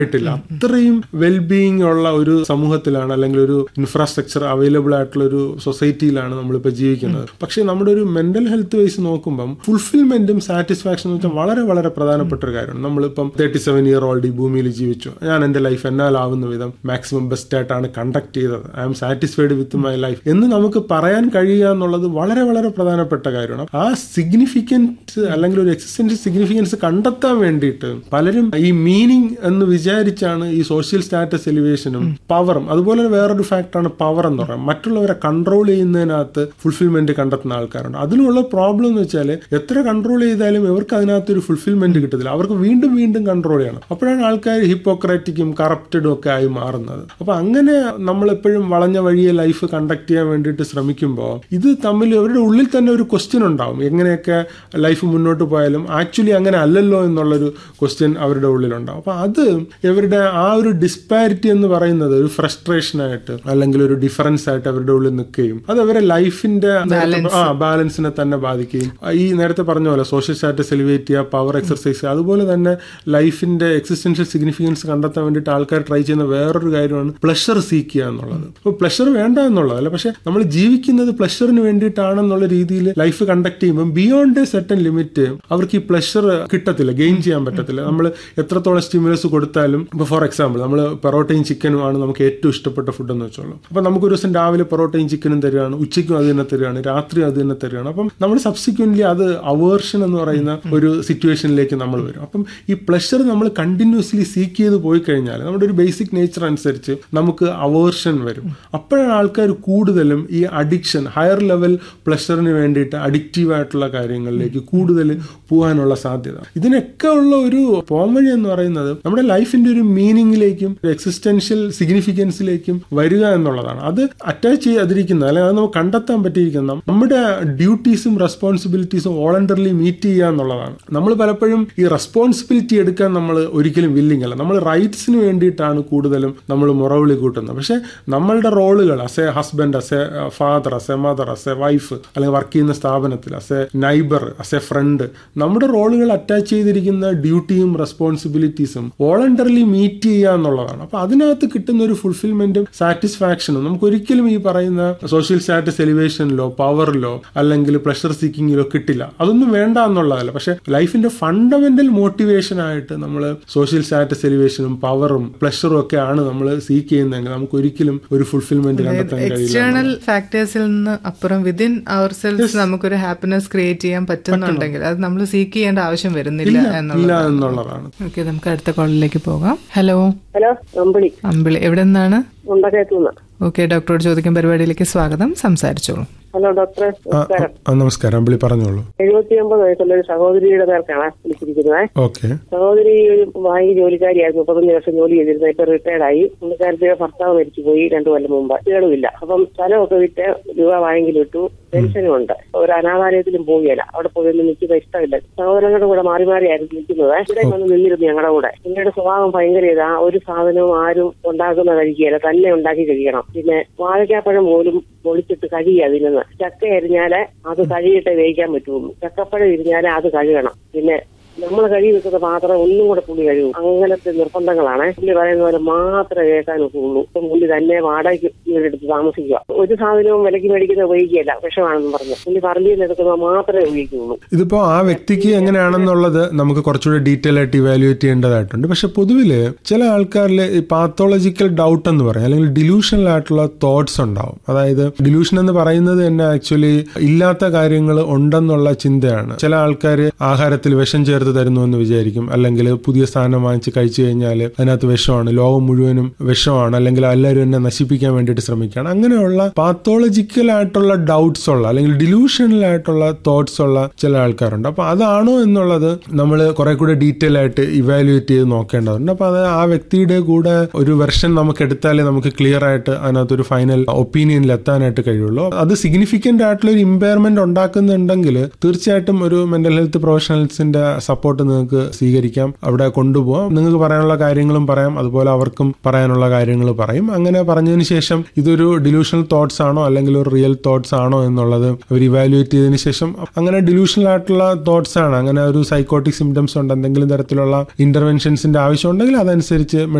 ില്ല അത്രയും വെൽബീയിങ് ഉള്ള ഒരു സമൂഹത്തിലാണ് അല്ലെങ്കിൽ ഒരു ഇൻഫ്രാസ്ട്രക്ചർ അവൈലബിൾ ആയിട്ടുള്ള ഒരു സൊസൈറ്റിയിലാണ് നമ്മളിപ്പോൾ ജീവിക്കുന്നത് പക്ഷേ നമ്മുടെ ഒരു മെന്റൽ ഹെൽത്ത് വൈസ് നോക്കുമ്പം ഫുൾഫിൽമെന്റും സാറ്റിസ്ഫാക്ഷനും വെച്ചാൽ വളരെ വളരെ പ്രധാനപ്പെട്ട ഒരു കാര്യമാണ് നമ്മളിപ്പം തേർട്ടി സെവൻ ഇയർ ഓൾഡ് ഈ ഭൂമിയിൽ ജീവിച്ചു ഞാൻ എന്റെ ലൈഫ് എന്നാലാവുന്ന വിധം മാക്സിമം ബെസ്റ്റ് ആയിട്ടാണ് കണ്ടക്ട് ചെയ്തത് I am satisfied with my life എന്ന് നമുക്ക് പറയാൻ കഴിയുക എന്നുള്ളത് വളരെ വളരെ പ്രധാനപ്പെട്ട കാര്യമാണ് ആ സിഗ്നിഫിക്കൻസ് അല്ലെങ്കിൽ ഒരു എക്സിസ്റ്റൻഷ്യൽ സിഗ്നിഫിക്കൻസ് കണ്ടെത്താൻ വേണ്ടിയിട്ട് പലരും ഈ മീനിങ് എന്ന് വിചാരിച്ചാണ് ഈ സോഷ്യൽ സ്റ്റാറ്റസ് എലിവേഷനും പവറും അതുപോലെ വേറൊരു ഫാക്ടറാണ് പവർ എന്ന് പറയുന്നത് മറ്റുള്ളവരെ കൺട്രോൾ ചെയ്യുന്നതിനകത്ത് ഫുൾഫിൽമെന്റ് കണ്ടെത്തുന്ന ആൾക്കാരുണ്ട് അതിലുള്ള പ്രോബ്ലം എന്ന് വെച്ചാൽ എത്ര കൺട്രോൾ ചെയ്താലും ഇവർക്ക് അതിനകത്ത് ഒരു ഫുൾഫിൽമെന്റ് കിട്ടത്തില്ല അവർക്ക് വീണ്ടും വീണ്ടും കൺട്രോൾ ചെയ്യണം അപ്പോഴാണ് ആൾക്കാർ ഹിപ്പോക്രാറ്റിക്കും കറപ്റ്റഡും ഒക്കെ ആയി മാറുന്നത് അപ്പൊ അങ്ങനെ നമ്മൾ എപ്പോഴും വളഞ്ഞ വഴിയെ ലൈഫ് കണ്ടക്ട് ചെയ്യാൻ വേണ്ടിയിട്ട് ശ്രമിക്കുമ്പോൾ ഇത് തമ്മിൽ അവരുടെ ഉള്ളിൽ തന്നെ ഒരു ക്വസ്റ്റ്യൻ ഉണ്ടാവും എങ്ങനെയൊക്കെ ലൈഫ് മുന്നോട്ട് പോയാലും ആക്ച്വലി അങ്ങനെ അല്ലല്ലോ എന്നുള്ളൊരു ക്വസ്റ്റ്യൻ അവരുടെ ഉള്ളിലുണ്ടാവും അപ്പൊ അത് ഇവരുടെ ആ ഒരു ഡിസ്പാരിറ്റി എന്ന് പറയുന്നത് ഒരു ഫ്രസ്ട്രേഷൻ ആയിട്ട് അല്ലെങ്കിൽ ഒരു ഡിഫറൻസ് ആയിട്ട് അവരുടെ ഉള്ളിൽ നിൽക്കുകയും അത് അവരുടെ ലൈഫിന്റെ ആ ബാലൻസിനെ തന്നെ ബാധിക്കുകയും ഈ നേരത്തെ പറഞ്ഞ പോലെ സോഷ്യൽ സ്റ്റാറ്റസ് എലിവേറ്റ് ചെയ്യുക പവർ എക്സർസൈസ് അതുപോലെ തന്നെ ലൈഫിന്റെ എക്സിസ്റ്റൻഷ്യൽ സിഗ്നിഫിക്കൻസ് കണ്ടെത്താൻ വേണ്ടിയിട്ട് ആൾക്കാർ ട്രൈ ചെയ്യുന്ന വേറൊരു കാര്യമാണ് പ്ലഷർ സീക്ക് ചെയ്യുക എന്നുള്ളത് അപ്പോൾ പ്ലഷർ വേണ്ട എന്നുള്ളതല്ല പക്ഷെ നമ്മൾ ജീവിക്കുന്നത് പ്ലഷറിന് വേണ്ടിയിട്ടാണെന്നുള്ള രീതിയിൽ ലൈഫ് കണ്ടക്ട് ചെയ്യുമ്പോൾ ബിയോണ്ട് എ സെട്ടൻ ലിമിറ്റ് അവർക്ക് ഈ പ്ലഷർ കിട്ടത്തില്ല ഗെയിൻ ചെയ്യാൻ പറ്റത്തില്ല നമ്മൾ എത്രത്തോളം സ്റ്റിമുലസ് കൊടുത്താലും ഇപ്പോൾ ഫോർ എക്സാമ്പിൾ നമ്മൾ പൊറോട്ടയും ചിക്കനും ആണ് നമുക്ക് ഏറ്റവും ഇഷ്ടപ്പെട്ട ഫുഡ് എന്ന് വെച്ചോളൂ അപ്പം നമുക്ക് ഒരു ദിവസം രാവിലെ പൊറോട്ടയും ചിക്കനും തരികയാണ് ഉച്ചയ്ക്കും അത് തന്നെ തരികയാണ് രാത്രി അത് തന്നെ തരികയാണ് അപ്പം നമ്മൾ സബ്സിക്വന്റ്ലി അത് അവേർഷൻ എന്ന് പറയുന്ന ഒരു സിറ്റുവേഷനിലേക്ക് നമ്മൾ വരും അപ്പം ഈ പ്ലഷർ നമ്മൾ കണ്ടിന്യൂസ്ലി സീക്ക് ചെയ്ത് പോയി കഴിഞ്ഞാൽ നമ്മുടെ ഒരു ബേസിക് നേച്ചർ അനുസരിച്ച് നമുക്ക് അവേർഷൻ വരും അപ്പോഴാണ് ആൾക്കാർ കൂടുതലും ഈ അഡിക്ഷൻ ഹയർ ലെവൽ പ്ലഷറിന് വേണ്ടിയിട്ട് അഡിക്റ്റീവ് ആയിട്ടുള്ള കാര്യങ്ങളിലേക്ക് കൂടുതൽ പോകാനുള്ള സാധ്യത ഇതിനൊക്കെ ഉള്ള ഒരു പോംവഴി എന്ന് പറയുന്നത് നമ്മുടെ ലൈഫിന്റെ ഒരു മീനിങ്ങിലേക്കും എക്സിസ്റ്റൻഷ്യൽ സിഗ്നിഫിക്കൻസിലേക്കും വരിക എന്നുള്ളതാണ് അത് അറ്റാച്ച് ചെയ്യാതിരിക്കുന്ന അല്ലെങ്കിൽ അത് നമുക്ക് കണ്ടെത്താൻ പറ്റിയിരിക്കുന്ന നമ്മുടെ ഡ്യൂട്ടീസും റെസ്പോൺസിബിലിറ്റീസും വോളണ്ടറിലി മീറ്റ് ചെയ്യുക എന്നുള്ളതാണ് നമ്മൾ പലപ്പോഴും ഈ റെസ്പോൺസിബിലിറ്റി എടുക്കാൻ നമ്മൾ ഒരിക്കലും വില്ലിങ് അല്ല നമ്മൾ റൈറ്റ്സിന് വേണ്ടിയിട്ടാണ് കൂടുതലും നമ്മൾ മുറവിളി കൂട്ടുന്നത് പക്ഷെ നമ്മളുടെ റോളുകൾ as a husband as a father as a mother as a wife അല്ലെങ്കിൽ വർക്ക് ചെയ്യുന്ന സ്ഥാപനത്തിൽ as a neighbour as a friend നമ്മുടെ റോളുകൾ അറ്റാച്ച് ചെയ്തിരിക്കുന്ന ഡ്യൂട്ടിയും റെസ്പോൺസിബിലിറ്റീസും വോളണ്ടറിലി മീറ്റ് ചെയ്യുക എന്നുള്ളതാണ് അപ്പൊ അതിനകത്ത് കിട്ടുന്ന ഒരു ഫുൾഫിൽമെന്റും സാറ്റിസ്ഫാക്ഷനും നമുക്ക് ഒരിക്കലും ഈ പറയുന്ന സോഷ്യൽ സ്റ്റാറ്റസ് എലിവേഷനിലോ പവറിലോ അല്ലെങ്കിൽ പ്ലഷർ സീക്കിങ്ങിലോ കിട്ടില്ല അതൊന്നും വേണ്ട എന്നുള്ളതല്ല പക്ഷെ ലൈഫിന്റെ ഫണ്ടമെന്റൽ മോട്ടിവേഷൻ ആയിട്ട് നമ്മൾ സോഷ്യൽ സ്റ്റാറ്റസ് എലിവേഷനും പവറും പ്ലഷറും ഒക്കെ ആണ് നമ്മൾ സീക്ക് ചെയ്യുന്നതെങ്കിൽ നമുക്ക് ഒരിക്കലും ഒരു ഫുൾഫിൽമെന്റ് കണ്ടെത്താൻ കഴിയില്ല എക്സ്റ്റേണൽ ഫാക്ടേഴ്സിൽ നിന്ന് അപ്പുറം വിതിൻ അവർ സെൽസ് നമുക്കൊരു ഹാപ്പിനെസ് ക്രിയേറ്റ് ചെയ്യാൻ പറ്റുന്നുണ്ടെങ്കിൽ അത് നമ്മൾ സീക്ക് ചെയ്യേണ്ട ആവശ്യം വരുന്നില്ല ഇല്ല എന്നുള്ളത് എന്നുള്ളതാണ് ഓക്കെ നമുക്ക് അടുത്ത കോളിലേക്ക് പോകാം ഹലോ ഹലോ അമ്പിളി അമ്പിളി എവിടെ നിന്നാണ് മുണ്ടകയത്തുനിന്ന് ഓക്കെ ഡോക്ടറോട് ചോദിക്കും പരിപാടിയിലേക്ക് സ്വാഗതം സംസാരിച്ചോളൂ ഹലോ ഡോക്ടറെ ആ, നമസ്കാരം ആ, നമസ്കാരം അമ്പിളി പറഞ്ഞോളൂ എഴുപത്തി ഒമ്പത് വയസ്സുള്ള ഒരു സഹോദരിയുടെ പേർക്കാണ് വിളിച്ചിരിക്കുന്നത് ഓക്കെ സഹോദരി ഒരു ബാങ്ക് ജോലിക്കാരിയായിരുന്നു മുപ്പത്തഞ്ച് വർഷം ജോലി ചെയ്തിരുന്നത് ഇപ്പൊ റിട്ടയർഡ് ആയി പുള്ളിക്കാരത്തിന്റെ ഭർത്താവ് മരിച്ചുപോയി രണ്ടു കൊല്ലം മുമ്പ് കേടുമില്ല അപ്പം സ്ഥലമൊക്കെ വിറ്റ് രൂപ ബാങ്കിൽ ഇട്ടു പെൻഷനും ഉണ്ട് ഒരു അനാഥാലയത്തിലും പോവുകയില്ല അവിടെ പോയി ഒന്നും നിൽക്കുന്ന ഇഷ്ടമില്ല സഹോദരങ്ങളുടെ കൂടെ മാറി മാറിയായിരുന്നു നിൽക്കുന്നത് ഇവിടെ വന്ന് നിന്നിരുന്നു ഞങ്ങളുടെ കൂടെ പുള്ളിയുടെ സ്വഭാവം ഭയങ്കര ഇതാ ഒരു സാധനവും ആരും ഉണ്ടാക്കുന്ന കഴിക്കുകയില്ല തന്നെ ഉണ്ടാക്കി കഴിക്കണം പിന്നെ വാഴക്കാപ്പഴം പോലും പൊളിച്ചിട്ട് കഴിയുക അതിൽ ചക്ക എരിഞ്ഞാല് അത് കഴുകിയിട്ടേ വേവിക്കാൻ പറ്റുള്ളൂ ചക്കപ്പഴം ഇരിഞ്ഞാല് അത് കഴുകണം പിന്നെ നമ്മൾ കഴുകി വെക്കുന്ന പാത്രം ഒന്നും കൂടെ പുള്ളി കഴുകും അങ്ങനത്തെ നിർബന്ധങ്ങളാണ് പുള്ളി പറയുന്ന പോലെ മാത്രമേ കേൾക്കാൻ ഒക്കുള്ളൂ ഇപ്പം പുള്ളി തന്നെ വാടകയ്ക്ക് വീടെടുത്ത് താമസിക്കുക ഒരു സാധനവും വിലക്ക് മേടിക്കുന്നത് ഉപയോഗിക്കുകയല്ല വിഷമാണെന്ന് പറഞ്ഞു പുള്ളി പറമ്പിൽ നിന്ന് എടുക്കുന്നത് മാത്രമേ ഉപയോഗിക്കുള്ളൂ ഇതിപ്പോ ആ വ്യക്തിക്ക് എങ്ങനെയാണെന്നുള്ളത് നമുക്ക് കുറച്ചുകൂടി ഡീറ്റെയിൽ ആയിട്ട് ഇവാലുവേറ്റ് ചെയ്യേണ്ടതായിട്ടുണ്ട് പക്ഷെ പൊതുവില് ചില ആൾക്കാരിൽ ഈ പാത്തോളജിക്കൽ ഡൗട്ട് എന്ന് പറയും അല്ലെങ്കിൽ ഡിലൂഷണൽ ആയിട്ടുള്ള തോട്ട്സ് ഉണ്ടാവും അതായത് ഡിലൂഷൻ എന്ന് പറയുന്നത് തന്നെ ആക്ച്വലി ഇല്ലാത്ത കാര്യങ്ങൾ ഉണ്ടെന്നുള്ള ചിന്തയാണ് ചില ആൾക്കാർ ആഹാരത്തിൽ വിഷം ചേർത്ത് തരുന്നു എന്ന് വിചാരിക്കും അല്ലെങ്കിൽ പുതിയ സാധനം വാങ്ങിച്ച് കഴിച്ചു കഴിഞ്ഞാൽ അതിനകത്ത് വിഷമാണ് ലോകം മുഴുവനും വിഷമാണ് അല്ലെങ്കിൽ എല്ലാവരും എന്നെ നശിപ്പിക്കാൻ വേണ്ടിയിട്ട് ശ്രമിക്കുകയാണ് അങ്ങനെയുള്ള പാത്തോളജിക്കൽ ആയിട്ടുള്ള ഡൗട്ട്സ് ഉള്ള അല്ലെങ്കിൽ ഡിലൂഷണൽ ആയിട്ടുള്ള തോട്ട്സ് ഉള്ള ചില ആൾക്കാരുണ്ട് അപ്പൊ അതാണോ എന്നുള്ളത് നമ്മൾ കുറെ കൂടെ ഡീറ്റെയിൽ ആയിട്ട് ഇവാലുവേറ്റ് ചെയ്ത് നോക്കേണ്ടതുണ്ട് അപ്പൊ അത് ആ വ്യക്തിയുടെ കൂടെ ഒരു വെർഷൻ നമുക്ക് എടുത്താലേ നമുക്ക് ക്ലിയർ ആയിട്ട് അതിനകത്തൊരു ഫൈനൽ ഒപ്പീനിയനിൽ എത്താനായിട്ട് കഴിയുള്ളൂ അത് സിഗ്നിഫിക്കന്റ് ആയിട്ടുള്ള ഒരു ഇമ്പയർമെന്റ് ഉണ്ടാക്കുന്നുണ്ടെങ്കിൽ തീർച്ചയായിട്ടും ഒരു മെന്റൽ ഹെൽത്ത് പ്രൊഫഷണൽസിന്റെ സപ്പോർട്ട് നിങ്ങൾക്ക് സ്വീകരിക്കാം അവിടെ കൊണ്ടുപോകാം നിങ്ങൾക്ക് പറയാനുള്ള കാര്യങ്ങളും പറയാം അതുപോലെ അവർക്കും പറയാനുള്ള കാര്യങ്ങൾ പറയും അങ്ങനെ പറഞ്ഞതിന് ശേഷം ഇതൊരു ഡിലൂഷണൽ തോട്ട്സ് ആണോ അല്ലെങ്കിൽ ഒരു റിയൽ തോട്ട്സ് ആണോ എന്നുള്ളത് അവർ ഇവാലുവേറ്റ് ചെയ്തതിന് ശേഷം അങ്ങനെ ഡിലൂഷണൽ ആയിട്ടുള്ള തോട്ട്സ് ആണ് അങ്ങനെ ഒരു സൈക്കോട്ടിക് സിംറ്റംസ് ഉണ്ട് എന്തെങ്കിലും തരത്തിലുള്ള ഇന്റർവെൻഷൻസിന്റെ ആവശ്യം ഉണ്ടെങ്കിൽ അതനുസരിച്ച്